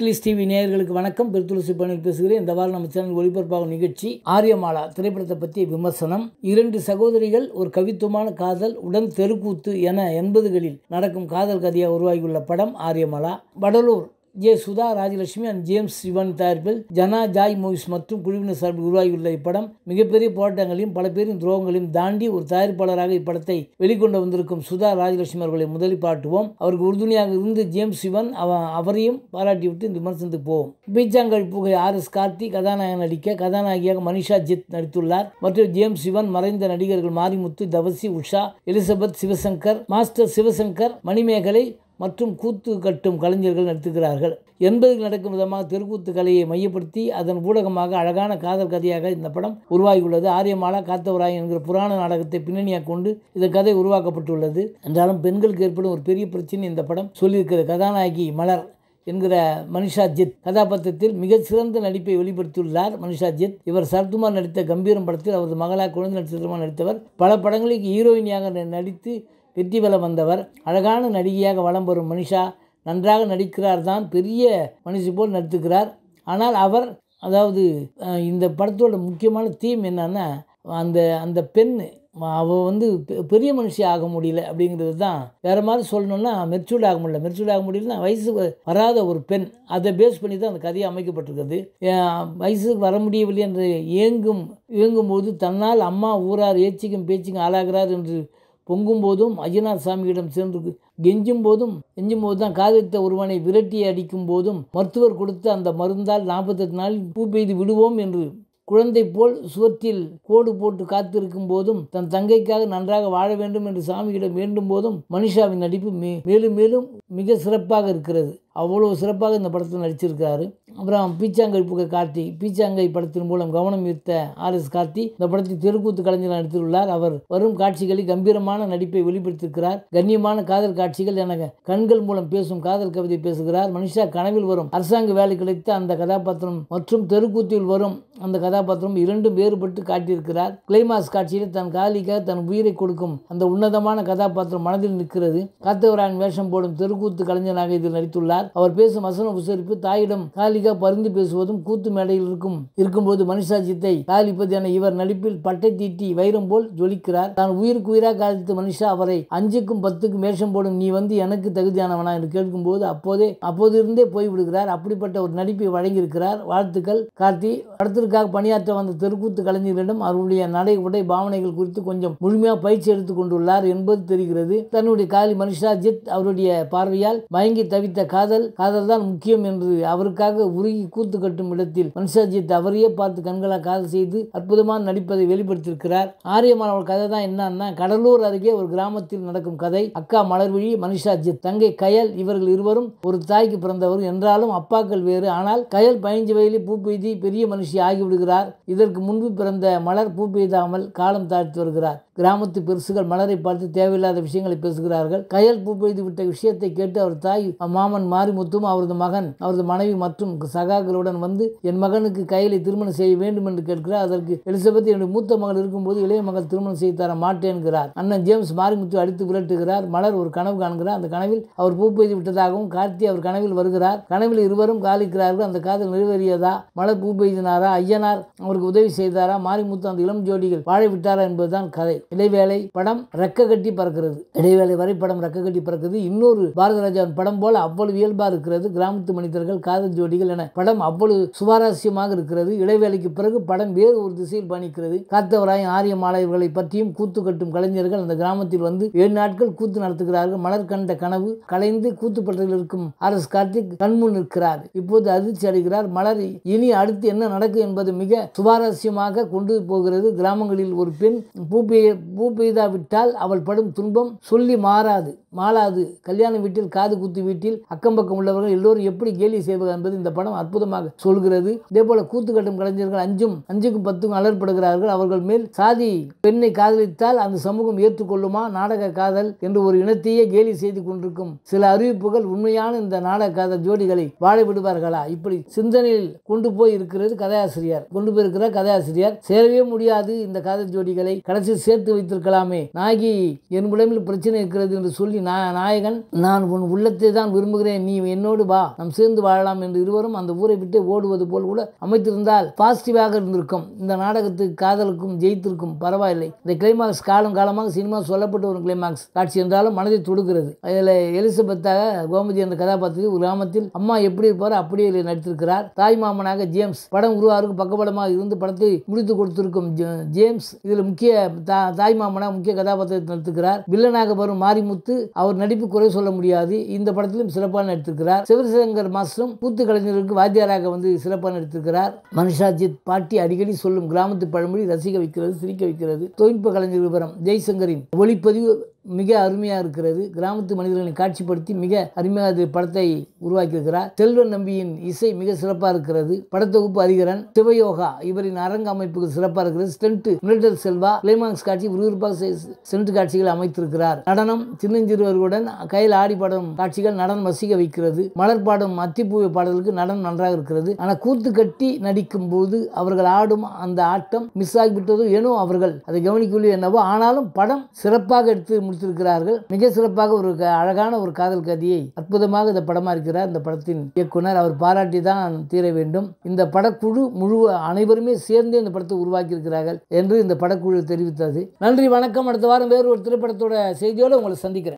English TV நேயர்களுக்கு வணக்கம் பெருத்துளசி பணியில் பேசுகிறேன் இந்த வாரம் நம்ம சேனல் ஒளிபரப்பாகும் நிகழ்ச்சி ஆரியமாலா திரைப்படத்தை பற்றிய விமர்சனம் இரண்டு சகோதரிகள் ஒரு கவித்துவமான காதல் உடன் தெருக்கூத்து என எண்பதுகளில் நடக்கும் காதல் கதையாக உருவாகியுள்ள படம் Aariyamala Vadalur J Sudha Rajalakshmi and James Sivan தயாரிப்பில் ஜனா ஜாய் மூவிஸ் மற்றும் குழுவினர் சார்பில் உருவாகியுள்ள இப்படம் மிகப்பெரிய போராட்டங்களையும் பல பேரின் துரோகங்களையும் தாண்டி ஒரு தயாரிப்பாளராக இப்படத்தை வெளிக்கொண்டு வந்திருக்கும் சுதா ராஜலட்சுமி அவர்களை முதலில் பாட்டுவோம் அவருக்கு உறுதுணையாக இருந்து ஜேம்ஸ் சிவன் அவ அவரையும் பாராட்டிவிட்டு இந்த விமர்சனத்துக்கு போவோம் பீச்சாங்கல் புகை ஆர் எஸ் கார்த்தி கதாநாயகன் நடிக்க கதாநாயகியாக மனிஷா ஜித் நடித்துள்ளார் மற்றும் ஜேம்ஸ் சிவன் மறைந்த நடிகர்கள் மாரிமுத்து தவசி உஷா எலிசபெத் சிவசங்கர் மாஸ்டர் சிவசங்கர் மணிமேகலை மற்றும் கூத்து கட்டும் கலைஞர்கள் நடத்துகிறார்கள் எண்பதில் நடக்கும் விதமாக தெருக்கூத்து கலையை மையப்படுத்தி அதன் ஊடகமாக அழகான காதல் கதையாக இந்த படம் உருவாகியுள்ளது ஆரியமாலா காத்தவராய் என்கிற புராண நாடகத்தை பின்னணியாக கொண்டு இந்த கதை உருவாக்கப்பட்டுள்ளது என்றாலும் பெண்களுக்கு ஏற்படும் ஒரு பெரிய பிரச்சனை இந்த படம் சொல்லியிருக்கிறது கதாநாயகி மலர் என்கிற மனிஷா ஜித் கதாபாத்திரத்தில் மிக சிறந்த நடிப்பை வெளிப்படுத்தியுள்ளார் மனிஷா ஜித் இவர் சரத்குமார் நடித்த கம்பீரம் படத்தில் அவரது மகளாக குழந்தை நட்சத்திரமாக நடித்தவர் பல படங்களுக்கு ஹீரோயினியாக நடித்து வெற்றி பெற வந்தவர் அழகான நடிகையாக வலம் வரும் மனிஷா நன்றாக நடிக்கிறார் தான் பெரிய மனுஷி போல் நடித்துக்கிறார் ஆனால் அவர் அதாவது அஹ், இந்த படத்தோட முக்கியமான தீம் என்னன்னா அந்த அந்த பெண் அவள் வந்து பெ- பெரிய மனுஷி ஆக முடியல அப்படிங்கிறது தான் வேறு மாதிரி சொல்லணும்னா மெச்சூர்ட் ஆக முடியல மெச்சூர்ட் ஆக முடியலன்னா வயசு வ- வராத ஒரு பெண் அதை பேஸ் பண்ணி தான் அந்த கதையை அமைக்கப்பட்டிருக்குது அஹ் வயசுக்கு வர முடியவில்லை என்று ஏங்கும் ஏங்கும் போது தன்னால் அம்மா ஊரார் ஏச்சிக்கும் பேச்சுக்கும் ஆளாகிறார் என்று பொங்கும் போதும் ஐயனார் சாமியிடம் சென்று கெஞ்சும் போதும் கெஞ்சும் போது தான் காதலித்த ஒருவனை விரட்டி அடிக்கும் போதும் மருத்துவர் கொடுத்த அந்த மருந்தால் நாற்பத்தெட்டு நாளில் பூ பெய்து விடுவோம் என்று குழந்தை போல் சுவற்றில் கோடு போட்டு காத்திருக்கும் போதும் தன் தங்கைக்காக நன்றாக வாழ வேண்டும் என்று சாமியிடம் வேண்டும் போதும் மனிஷாவின் நடிப்பு மே- மேலும் மேலும் மிக சிறப்பாக இருக்கிறது அவ்வளோ சிறப்பாக இந்த படத்தில் நடிச்சிருக்காரு அப்புறம் பீச்சாங்கை புகை கார்த்தி பீச்சாங்கை படத்தின் மூலம் கவனம் ஈர்த்த ஆர் எஸ் கார்த்தி இந்த படத்தில் தெருக்கூத்து கலைஞர் நடித்துள்ளார் அவர் வரும் காட்சிகளில் கம்பீரமான நடிப்பை வெளிப்படுத்தியிருக்கிறார் கண்ணியமான காதல் காட்சிகள் என கண்கள் மூலம் பேசும் காதல் கவிதை பேசுகிறார் மனிஷா கனவில் வரும் அரசாங்க வேலை கிடைத்த அந்த கதாபாத்திரம் மற்றும் தெருக்கூத்தில் வரும் அந்த கதாபாத்திரம் இரண்டும் வேறுபட்டு காட்டியிருக்கிறார் கிளைமாஸ் காட்சியில் தன் காதலிக்காக தன் உயிரை கொடுக்கும் அந்த உன்னதமான கதாபாத்திரம் மனதில் நிற்கிறது காத்தவராயன் வேஷம் போடும் தெருக்கூத்து கலைஞனாக இதில் நடித்துள்ளார் அவர் பேசும் வசன உச்சரிப்பு தாயிடம் காலிகா பரிந்து பேசுவதும் கூத்து மேடையில் இருக்கும் இருக்கும்போது மனிஷா ஜித்தை காலிப்பது என இவர் நடிப்பில் பட்டை தீட்டி வைரம் போல் ஜொலிக்கிறார் தான் உயிருக்கு உயிராக காலித்த மனிஷா அவரை அஞ்சுக்கும் பத்துக்கும் வேஷம் போடும் நீ வந்து எனக்கு தகுதியானவனா என்று கேட்கும்போது அப்போதே அப்போதிருந்தே போய்விடுகிறார் அப்படிப்பட்ட ஒரு நடிப்பை வழங்கியிருக்கிறார் வாழ்த்துக்கள் கார்த்தி படத்திற்காக பணியாற்ற வந்த தெருக்கூத்து கலைஞர்களிடம் அவருடைய நடை உடை பாவனைகள் குறித்து கொஞ்சம் முழுமையாக பயிற்சி எடுத்துக் கொண்டுள்ளார் என்பது தெரிகிறது தன்னுடைய காலி மனிஷா ஜித் அவருடைய பார்வையால் மயங்கி தவித்த காதல் காதல் தான் முக்கியம் என்று அவருக்காக உருகி கூத்து கட்டும் இடத்தில் மனிஷா ஜித் அவரையே பார்த்து கண்களால் காதல் செய்து அற்புதமான நடிப்பதை வெளிப்படுத்தியிருக்கிறார் ஆரியமானவர் கதை தான் என்னன்னா கடலூர் அருகே ஒரு கிராமத்தில் நடக்கும் கதை அக்கா மலர்விழி மனிஷா ஜித் தங்கை கயல் இவர்கள் இருவரும் ஒரு தாய்க்கு பிறந்தவர் என்றாலும் அப்பாக்கள் வேறு ஆனால் கயல் பதினஞ்சு வயதில் பூ பெய்தி பெரிய மனுஷி ஆகிவிடுகிறார் இதற்கு முன்பு பிறந்த மலர் பூ பெய்தாமல் காலம் தாழ்த்தி வருகிறார் கிராமத்து பெருசுகள் மலரை பார்த்து தேவையில்லாத விஷயங்களை பேசுகிறார்கள் கயல் பூ பெய்து விட்ட விஷயத்தை கேட்டு அவர் தாய் மாமன் மாரிமுத்தும் அவரது மகன் அவரது மனைவி மற்றும் சகாக்களுடன் வந்து என் மகனுக்கு கையிலை திருமணம் செய்ய வேண்டும் என்று கேட்கிறார் அதற்கு எலிசபெத் என்னுடைய மூத்த மகள் இருக்கும்போது இளைய மகள் திருமணம் செய்து தர மாட்டேன் என்கிறார் அண்ணன் ஜேம்ஸ் மாரிமுத்து அடித்து விரட்டுகிறார் மலர் ஒரு கனவு காண்கிறார் அந்த கனவில் அவர் பூ பெய்து விட்டதாகவும் கார்த்தி அவர் கனவில் வருகிறார் கனவில் இருவரும் காலிக்கிறார்கள் அந்த காதல் நிறைவேறியதா மலர் பூ பெய்தினாரா ஐயனார் அவருக்கு உதவி செய்தாரா மாரிமுத்து அந்த இளம் ஜோடிகள் வாழ விட்டாரா என்பதுதான் கதை இடைவேளை படம் ரெக்க கட்டி பறக்கிறது இடைவேளை வரை படம் ரெக்க கட்டி பறக்கிறது இன்னொரு பாரதராஜன் படம் போல அவ்வளவு இயல்பா இருக்கிறது கிராமத்து மனிதர்கள் காதல் ஜோடிகள் என படம் அவ்வளவு சுவாரஸ்யமாக இருக்கிறது இடைவேளைக்கு பிறகு படம் வேறு ஒரு திசையில் பயணிக்கிறது காத்தவராயன் ஆரிய மாணவர்களை பற்றியும் கூத்து கட்டும் கலைஞர்கள் அந்த கிராமத்தில் வந்து ஏழு நாட்கள் கூத்து நடத்துகிறார்கள் மலர் கண்ட கனவு கலைந்து கூத்துப்பட்டத்தில் இருக்கும் ஆர் எஸ் கார்த்திக் கண்முன் நிற்கிறார் இப்போது அதிர்ச்சி அடைகிறார் மலர் இனி அடுத்து என்ன நடக்கும் என்பது மிக சுவாரஸ்யமாக கொண்டு போகிறது கிராமங்களில் ஒரு பெண் பூ பெய்ய பூ பெய்தாவிட்டால் அவள் படும் துன்பம் சொல்லி மாறாது மாறாது கல்யாண வீட்டில் காது குத்து வீட்டில் அக்கம் பக்கம் உள்ளவர்கள் எல்லோரும் எப்படி கேலி செய்வது என்பது இந்த படம் படம் அற்புதமாக சொல்கிறது இதே போல கூத்து கட்டும் கலைஞர்கள் அஞ்சும் அஞ்சுக்கும் பத்துக்கும் அலர்படுகிறார்கள் அவர்கள் மேல் சாதி பெண்ணை காதலித்தால் அந்த சமூகம் ஏற்றுக்கொள்ளுமா நாடக காதல் என்று ஒரு இனத்தையே கேலி செய்து கொண்டிருக்கும் சில அறிவிப்புகள் உண்மையான இந்த நாடக காதல் ஜோடிகளை வாழ விடுவார்களா இப்படி சிந்தனையில் கொண்டு போய் இருக்கிறது கதையாசிரியர் கொண்டு போயிருக்கிறார் கதையாசிரியர் சேரவே முடியாது இந்த காதல் ஜோடிகளை கடைசி சேர்த்து வைத்திருக்கலாமே நாயகி என் உடம்பில் பிரச்சனை இருக்கிறது என்று சொல்லி நா- நாயகன் நான் உன் உள்ளத்தை தான் விரும்புகிறேன் நீ என்னோடு வா நாம் சேர்ந்து வாழலாம் என்று இருவரும் அந்த ஊரை விட்டு ஓடுவது போல் கூட அமைத்திருந்தால் பாசிட்டிவாக இருந்திருக்கும் இந்த நாடகத்துக்கு காதலுக்கும் ஜெயித்திருக்கும் பரவாயில்லை இந்த கிளைமாக்ஸ் காலம் காலமாக சினிமா சொல்லப்பட்ட ஒரு கிளைமாக்ஸ் காட்சி என்றாலும் மனதை தொடுக்கிறது அதில் எலிசபெத்தாக கோமதி என்ற கதாபாத்திரத்தில் ஒரு கிராமத்தில் அம்மா எப்படி இருப்பாரோ அப்படியே இதில் நடித்திருக்கிறார் தாய் மாமனாக ஜேம்ஸ் படம் உருவாருக்கு பக்கபலமாக இருந்து படத்தை முடித்து கொடுத்திருக்கும் ஜே- ஜேம்ஸ் இதில் முக்கிய தா- தாய் மாமனாக முக்கிய கதாபாத்திரத்தில் நடித்திருக்கிறார் வில்லனாக வரும் மாரிமுத்து அவர் நடிப்பு குறை சொல்ல முடியாது இந்த படத்திலும் சிறப்பாக நடித்திருக்கிறார் சிவசங்கர் மாஸ்டரும் கூத்து கலைஞருக்கு வாத்தியாராக வந்து சிறப்பாக நடித்திருக்கிறார் மனுஷாஜித் பாட்டி அடிக்கடி சொல்லும் கிராமத்து பழமொழி ரசிக்க வைக்கிறது சிரிக்க வைக்கிறது தொழில்நுட்ப கலைஞர் விவரம் ஜெய்சங்கரின் ஒளிப்பதிவு மிக அருமையாக இருக்கிறது கிராமத்து மனிதர்களை காட்சிப்படுத்தி மிக அருமையாக அது படத்தை உருவாக்கியிருக்கிறார் செல்வன் நம்பியின் இசை மிக சிறப்பாக இருக்கிறது படத்தொகுப்பு அதிகரன் சிவயோகா இவரின் அரங்க அமைப்புக்கு சிறப்பாக இருக்கிறது ஸ்டென்ட் மிலிட்டர் செல்வா கிளைமாக்ஸ் காட்சி விறுவிறுப்பாக செ- ஸ்டென்ட் காட்சிகள் அமைத்திருக்கிறார் நடனம் சின்னஞ்சிறுவர்களுடன் கையில் ஆடி பாடும் காட்சிகள் நடனம் ரசிக்க வைக்கிறது மலர் பாடும் அத்திப்பூவை பாடலுக்கு நடனம் நன்றாக இருக்கிறது ஆனால் கூத்து கட்டி நடிக்கும் போது அவர்கள் ஆடும் அந்த ஆட்டம் மிஸ் ஆகிவிட்டதோ ஏனோ அவர்கள் அதை கவனிக்கவில்லை என்னவோ ஆனாலும் படம் சிறப்பாக எடுத்து முடித்திருக்கிறார்கள் மிக சிறப்பாக ஒரு க- அழகான ஒரு காதல் கதையை அற்புதமாக இந்த படமா இருக்கிறார் இந்த படத்தின் இயக்குனர் அவர் பாராட்டி தான் தீர வேண்டும் இந்த படக்குழு முழு அனைவருமே சேர்ந்து இந்த படத்தை உருவாக்கி இருக்கிறார்கள் என்று இந்த படக்குழு தெரிவித்தது நன்றி வணக்கம் அடுத்த வாரம் வேறு ஒரு திரைப்படத்தோட செய்தியோடு உங்களை சந்திக்கிறேன்